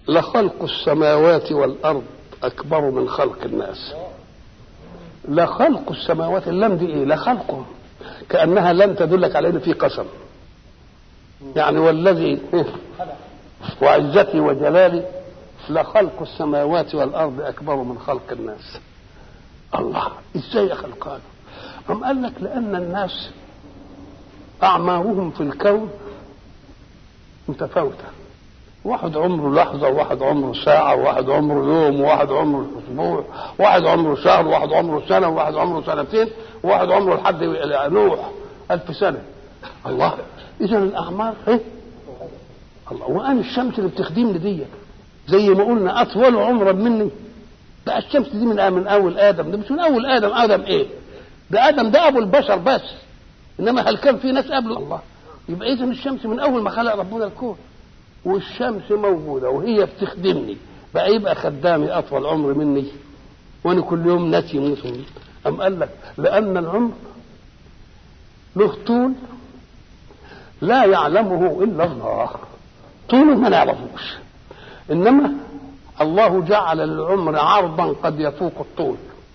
لخلق السماوات والارض اكبر من خلق الناس لخلق السماوات اللام دي ايه لخلقهم كانها لم تدلك على ان في قسم يعني والذي وعزتي وجلالي لخلق السماوات والارض اكبر من خلق الناس الله ازاي خلقان أم قال لك لان الناس اعمارهم في الكون متفاوته واحد عمره لحظة وواحد عمره ساعة وواحد عمره يوم وواحد عمره أسبوع وواحد عمره شهر وواحد عمره سنة وواحد عمره سنتين وواحد عمره لحد نوح ألف سنة الله إذا الأعمار إيه؟ الله وأنا الشمس اللي بتخدمني دي زي ما قلنا أطول عمرا مني بقى الشمس دي من من أول آدم ده مش من أول آدم آدم إيه؟ ده آدم ده أبو البشر بس إنما هل كان في ناس قبله الله يبقى إذا الشمس من أول ما خلق ربنا الكون والشمس موجودة وهي بتخدمني بقى يبقى خدامي أطول عمر مني وأنا كل يوم ناس يموتوا أم قال لك لأن العمر له طول لا يعلمه إلا الله طوله ما نعرفوش إنما الله جعل للعمر عرضا قد يفوق الطول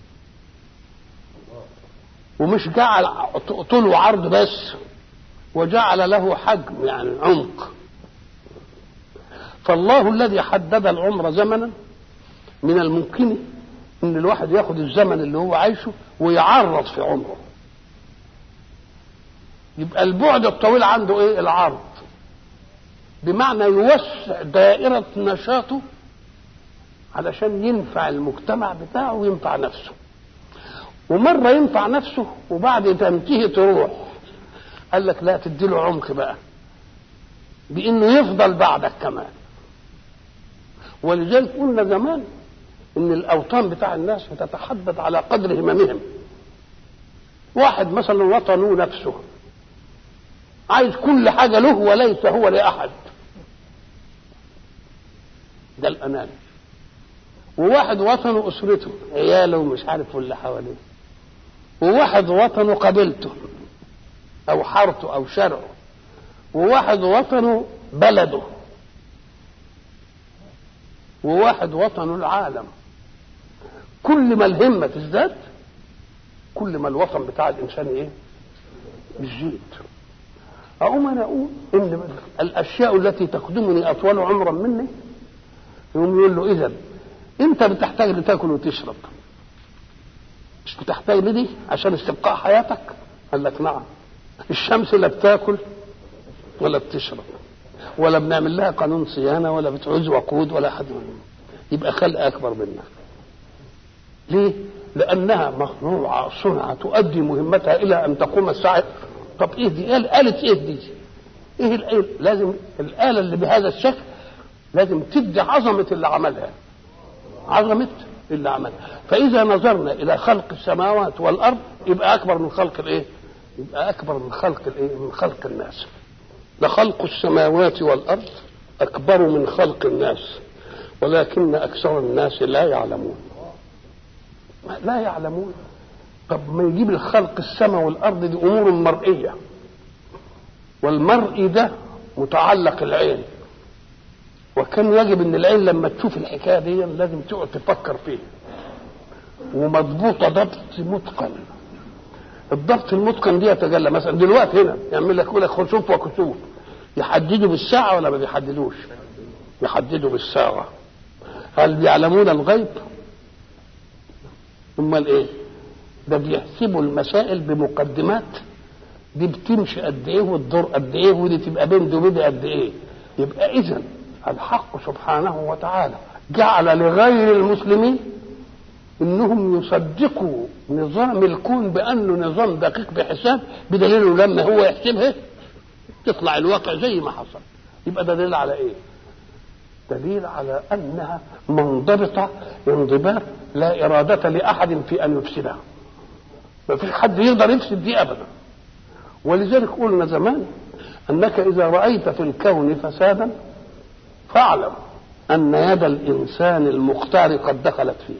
ومش جعل طول وعرض بس وجعل له حجم يعني عمق فالله الذي حدد العمر زمنا من الممكن ان الواحد ياخد الزمن اللي هو عايشه ويعرض في عمره يبقى البعد الطويل عنده ايه العرض بمعنى يوسع دائرة نشاطه علشان ينفع المجتمع بتاعه وينفع نفسه ومرة ينفع نفسه وبعد تنتهي تروح قال لك لا تديله عمق بقى بانه يفضل بعدك كمان ولذلك قلنا زمان ان الاوطان بتاع الناس بتتحدد على قدر هممهم واحد مثلا وطنه نفسه عايز كل حاجه له وليس هو لاحد ده الاناني وواحد وطنه اسرته عياله ومش عارف واللي حواليه وواحد وطنه قبيلته او حارته او شرعه وواحد وطنه بلده وواحد وطنه العالم كل ما الهمة تزداد كل ما الوطن بتاع الإنسان إيه؟ بيزيد أقوم أنا أقول إن الأشياء التي تخدمني أطول عمرا مني يقوم يقول له إذا أنت بتحتاج لتاكل وتشرب مش بتحتاج لدي عشان استبقاء حياتك؟ قال لك نعم الشمس لا بتاكل ولا بتشرب ولا بنعمل لها قانون صيانه ولا بتعوز وقود ولا حد منهم يبقى خلق اكبر منا ليه لانها مصنوعه صنعه تؤدي مهمتها الى ان تقوم الساعه طب ايه دي آلة ايه دي ايه الآلة لازم الآلة اللي بهذا الشكل لازم تدي عظمة اللي عملها عظمة اللي عملها فإذا نظرنا إلى خلق السماوات والأرض يبقى أكبر من خلق الإيه؟ يبقى أكبر من خلق الإيه؟ من خلق الناس لخلق السماوات والارض اكبر من خلق الناس ولكن اكثر الناس لا يعلمون لا يعلمون طب ما يجيب الخلق السماء والارض دي امور مرئيه والمرئي ده متعلق العين وكان يجب ان العين لما تشوف الحكايه دي لازم تقعد تفكر فيها ومضبوطه ضبط متقن الضبط المتقن دي يتجلى مثلا دلوقتي هنا يعمل لك يقول لك خسوف وكسوف يحددوا بالساعة ولا ما بيحددوش؟ يحددوا بالساعة هل بيعلمون الغيب؟ امال ايه؟ ده بيحسبوا المسائل بمقدمات دي بتمشي قد ايه وتدور قد ايه ودي تبقى بين دي وبين قد ايه؟ يبقى اذا الحق سبحانه وتعالى جعل لغير المسلمين انهم يصدقوا نظام الكون بانه نظام دقيق بحساب بدليل لما هو يحسبها تطلع الواقع زي ما حصل يبقى ده دليل على ايه دليل على انها منضبطه انضباط لا اراده لاحد في ان يفسدها ما فيش حد يقدر يفسد دي ابدا ولذلك قلنا زمان انك اذا رايت في الكون فسادا فاعلم ان يد الانسان المختار قد دخلت فيه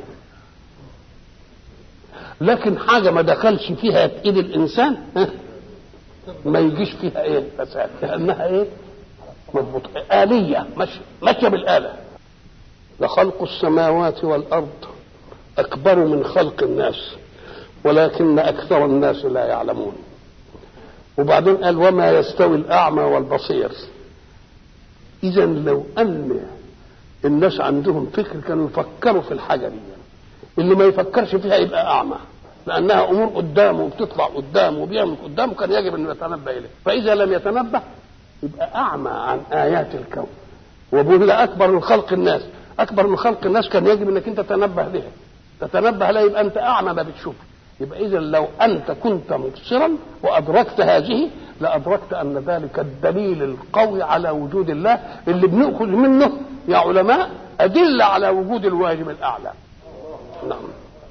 لكن حاجه ما دخلش فيها ايد الانسان ما يجيش فيها ايه فساد لانها ايه مضبوطه آلية ماشية ماشية بالآلة لخلق السماوات والارض اكبر من خلق الناس ولكن اكثر الناس لا يعلمون وبعدين قال وما يستوي الاعمى والبصير اذا لو ان الناس عندهم فكر كانوا يفكروا في الحاجه دي اللي ما يفكرش فيها يبقى اعمى لانها امور قدامه وبتطلع قدامه وبيعمل قدامه كان يجب انه يتنبه اليه فاذا لم يتنبه يبقى اعمى عن ايات الكون وبقول اكبر من خلق الناس اكبر من خلق الناس كان يجب انك انت تتنبه لها تتنبه لها يبقى انت اعمى ما بتشوف يبقى اذا لو انت كنت مبصرا وادركت هذه لادركت ان ذلك الدليل القوي على وجود الله اللي بناخذ منه يا علماء ادله على وجود الواجب الاعلى نعم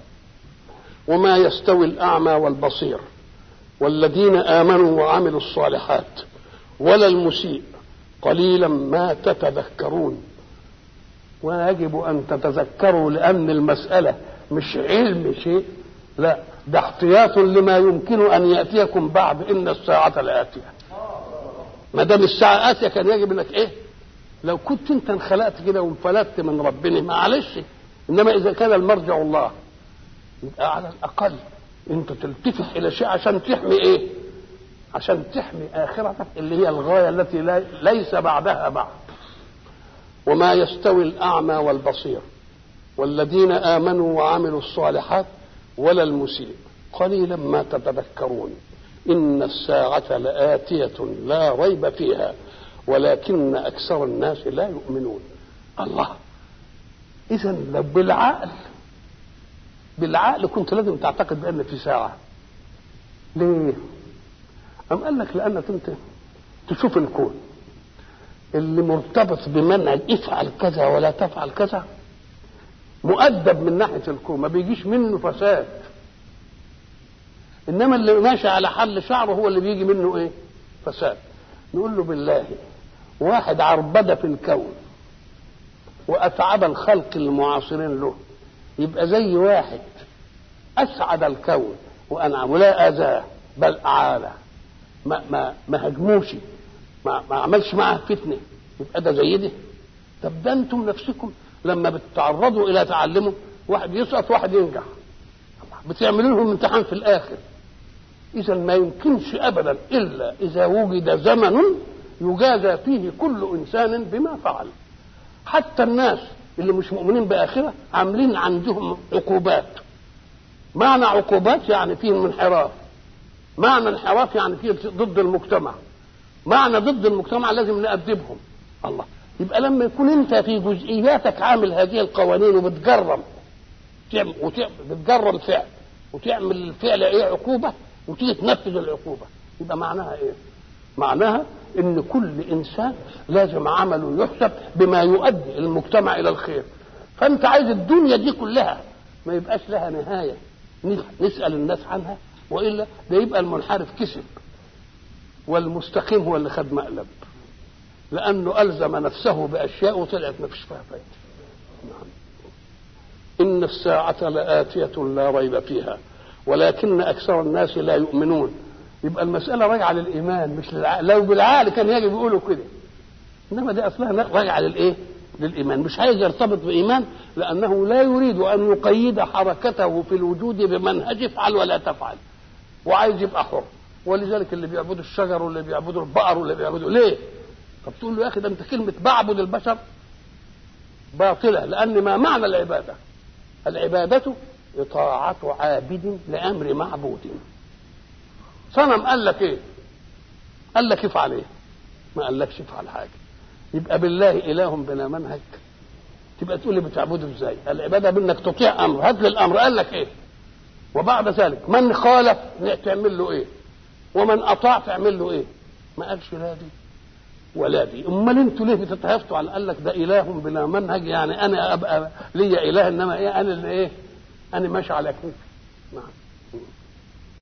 وما يستوي الاعمى والبصير والذين امنوا وعملوا الصالحات ولا المسيء قليلا ما تتذكرون ويجب ان تتذكروا لان المساله مش علم شيء لا ده احتياط لما يمكن ان ياتيكم بعد ان الساعه لاتيه ما دام الساعه اتيه كان يجب انك ايه لو كنت انت انخلقت كده وانفلتت من ربنا معلش انما اذا كان المرجع الله يبقى على الاقل انت تلتفت الى شيء عشان تحمي ايه عشان تحمي اخرتك اللي هي الغايه التي لا ليس بعدها بعد وما يستوي الاعمى والبصير والذين امنوا وعملوا الصالحات ولا المسيء قليلا ما تتذكرون ان الساعه لاتيه لا ريب فيها ولكن اكثر الناس لا يؤمنون الله اذا لو بالعقل بالعقل كنت لازم تعتقد بان في ساعه ليه أم قال لك لأنك أنت تشوف الكون اللي مرتبط بمنهج افعل كذا ولا تفعل كذا مؤدب من ناحية الكون ما بيجيش منه فساد إنما اللي ماشي على حل شعره هو اللي بيجي منه إيه؟ فساد نقول له بالله واحد عربدة في الكون وأتعب الخلق المعاصرين له يبقى زي واحد أسعد الكون وأنعم ولا أذاه بل أعاله ما ما ما هجموش ما, ما عملش معاه فتنه يبقى ده زي ده طب ده انتم نفسكم لما بتتعرضوا الى تعلمه واحد يسقط واحد ينجح بتعملوا لهم امتحان في الاخر اذا ما يمكنش ابدا الا اذا وجد زمن يجازى فيه كل انسان بما فعل حتى الناس اللي مش مؤمنين باخره عاملين عندهم عقوبات معنى عقوبات يعني فيهم انحراف معنى انحراف يعني فيه ضد المجتمع معنى ضد المجتمع لازم نأدبهم الله يبقى لما يكون انت في جزئياتك عامل هذه القوانين وبتجرم تعمل بتجرم فعل وتعمل الفعل ايه عقوبه وتيجي تنفذ العقوبه يبقى معناها ايه؟ معناها ان كل انسان لازم عمله يحسب بما يؤدي المجتمع الى الخير فانت عايز الدنيا دي كلها ما يبقاش لها نهايه نسال الناس عنها والا ده يبقى المنحرف كسب والمستقيم هو اللي خد مقلب لانه الزم نفسه باشياء وطلعت ما فيش فيها فايده نعم. ان الساعه لاتيه لا ريب فيها ولكن اكثر الناس لا يؤمنون يبقى المساله راجعه للايمان مش للعقل لو بالعقل كان يجب يقولوا كده انما دي اصلها راجعه للايه للايمان مش عايز يرتبط بايمان لانه لا يريد ان يقيد حركته في الوجود بمنهج افعل ولا تفعل وعايز يبقى حر ولذلك اللي بيعبدوا الشجر واللي بيعبدوا البقر واللي بيعبدوا ليه؟ طب تقول له يا اخي ده انت كلمه بعبد البشر باطله لان ما معنى العباده؟ العباده اطاعه عابد لامر معبود صنم قال لك ايه؟ قال لك افعل ايه؟ ما قالكش افعل حاجه يبقى بالله اله بلا منهج تبقى تقول لي بتعبده ازاي؟ العباده بانك تطيع امر هات لي الامر قال لك ايه؟ وبعد ذلك من خالف تعمل له ايه ومن اطاع تعمل له ايه ما قالش لا دي ولا دي امال انتوا ليه بتتهافتوا على قال لك ده اله بلا منهج يعني انا ابقى ليا اله انما ايه انا اللي ايه انا ماشي على كيفي نعم